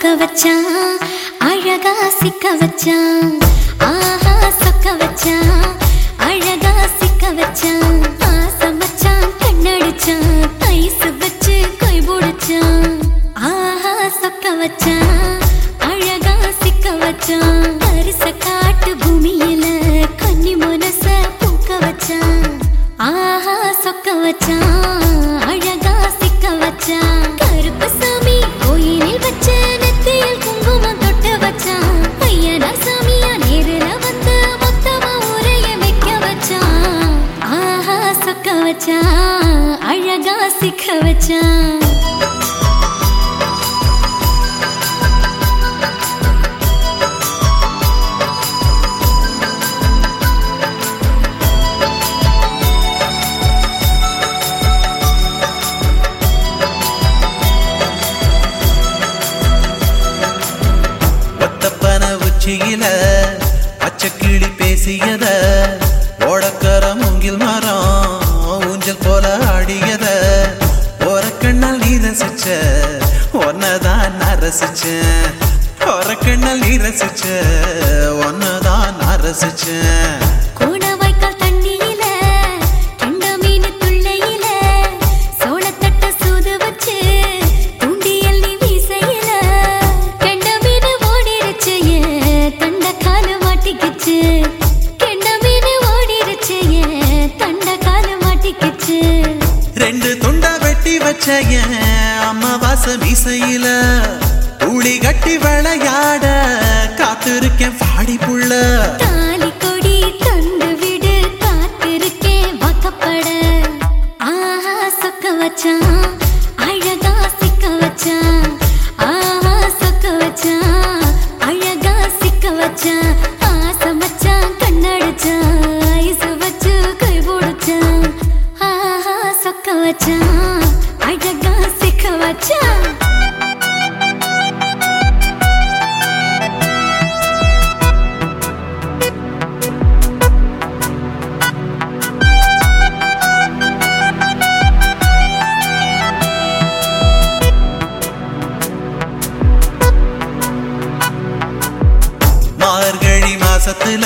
சொக்க வச்சான் அழகா சிக்க வச்சான் ஆஹா சொக்க வச்சான் அழகா சிக்க வச்சான் ஆசை மச்சான் கண்ணடிச்சான் ஐஸ் வச்சு கை பிடிச்சான் ஆஹா சொக்க வச்சான் அழகா சிக்க வச்சான் அரிச காட்டு பூமியில கன்னி மனச பூக்க வச்சான் ஆஹா சொக்க வச்சான் அழகா சிக்க வச்சான் கருப்பு சாமி கோயிலில் வச்ச நெத்தியில் குங்குமம் தொட்டு வச்சான் ஐயனா சாமியா நேரில் வந்து மொத்தமா உரைய வைக்க வச்சான் ஆஹா சொக்க வச்சான் அழகா சிக்க வச்சான் ஒத்தப்பன உச்சியில பச்சை கிளி பேசியத ஓடக்கர மூங்கில் மரம் ஊஞ்சல் போல ஆடியத ஓரக்கண்ணால் நீ ரசிச்ச ஒன்னதான் நான் ரசிச்சேன் ஓரக்கண்ணால் நீ ரசிச்ச ஒன்னதான் நான் ரசிச்சேன் கூட வாய்க்கால் தண்ணியில கெண்ட மீன் துள்ளையில சோளத்தட்ட சூது வச்சு தூண்டி எள்ளி வீசையில கெண்ட மீன் ஓடிருச்சு ஏன் தண்ட காலு மாட்டிக்கிச்சு கெண்ட மீன் ஓடிருச்சு ஏன் தண்ட காலு மாட்டிக்கிச்சு ரெண்டு துண்டா வெட்டி வச்ச என் அம்மா வாச மீசையில ஊழி கட்டி விளையாட காத்திருக்கேன் பாடி புள்ள தாலி கொடி தந்து விடு காத்திருக்கேன் வாக்கப்பட ஆஹா சொக்க வச்சான் அழகா சிக்க வச்சான் ஆஹா சொக்க வச்சான் அழகா சிக்க வச்சான் ஆசை மச்சான் கண்ணடிச்சான் ஐசு வச்சு கை பிடிச்சான் ஆஹா சொக்க வச்சான் அழகா சிக்க வச்சான் மார்கழி மாசத்துல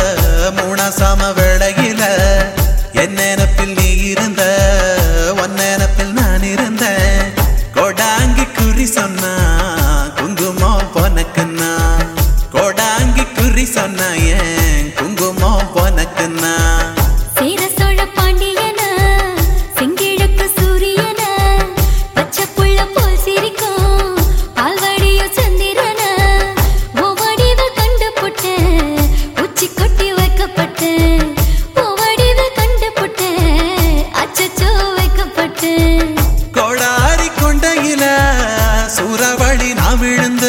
மூணாசாம வேளையில என் நினப்பில் நீ இருந்த உன் நினப்பில் நான் இருந்தேன் கொடாங்கி குறி சொன்னா குங்குமம் பொனக்குன்னா கொடாங்கி குறி சொன்னா ஏன் குங்குமம் பொனக்குன்னா சேர சோழ பாண்டியன செங்கிழக்கு சூரியன பச்சை புள்ள போல் சிரிக்கும் பால்வடிய சந்திரன ஓவடிவில் கண்டு புட்டேன் உச்சி கொட்டி வைக்கப்பட்டேன் ஓவடிவில் கண்டு புட்டேன் அச்சச்சோ வைக்கப்பட்டேன் கோடாரி கொண்டையில சூறாவளி நான் விழுந்த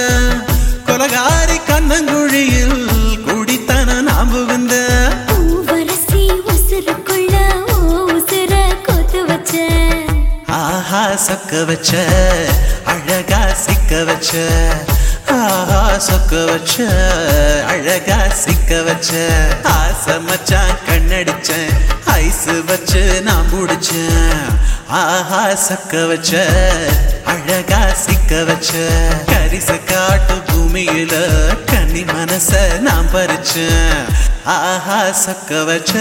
கொலகாரி கண்ணங்குழியில் குடித்தன நான் புகுந்த பூவரசி உசுருக்குள்ள ஓ உசுர கோத்து வச்ச ஆஹா சொக்க வச்ச அழகா சிக்க வச்ச ஆஹா சொக்க வச்ச அழகா சிக்க வச்ச ஆசை மச்சான் கண்ணடிச்சேன் ஐஸ் வச்சு நான் புடிச்சேன் ஆஹா சொக்க வச்ச அழகா சிக்க வச்ச கரிச காட்டு பூமியில கன்னி மனச நான் பறிச்சேன் ஆஹா சொக்க வச்ச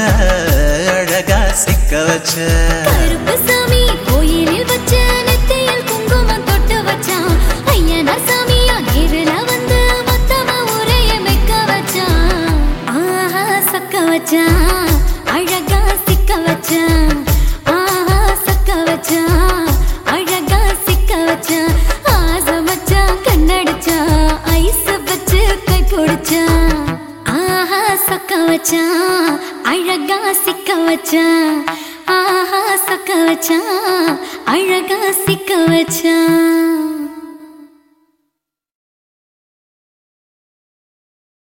அழகா சிக்க வச்ச கருப்பு சாமி கோயிலில் வச்ச நெத்தியில் குங்குமம் தொட்டு வச்சான் ஐயனார் சாமியா நேரில் வந்து மொத்தமா உரைய வைக்க வச்சான் ஆஹா சொக்க வச்சான் அழகா சிக்க வச்சான் ஆஹா சொக்க வச்சான் அழகா சிக்க வச்சான் ஆசை வச்சான் கண்ணடிச்சான் ஐஸ் வச்சு கை பிடிச்சான் ஆஹா சொக்க வச்சான் அழகா சிக்க வச்சான் ஆஹா சொக்க வச்சான் அழகா சிக்க வச்சான்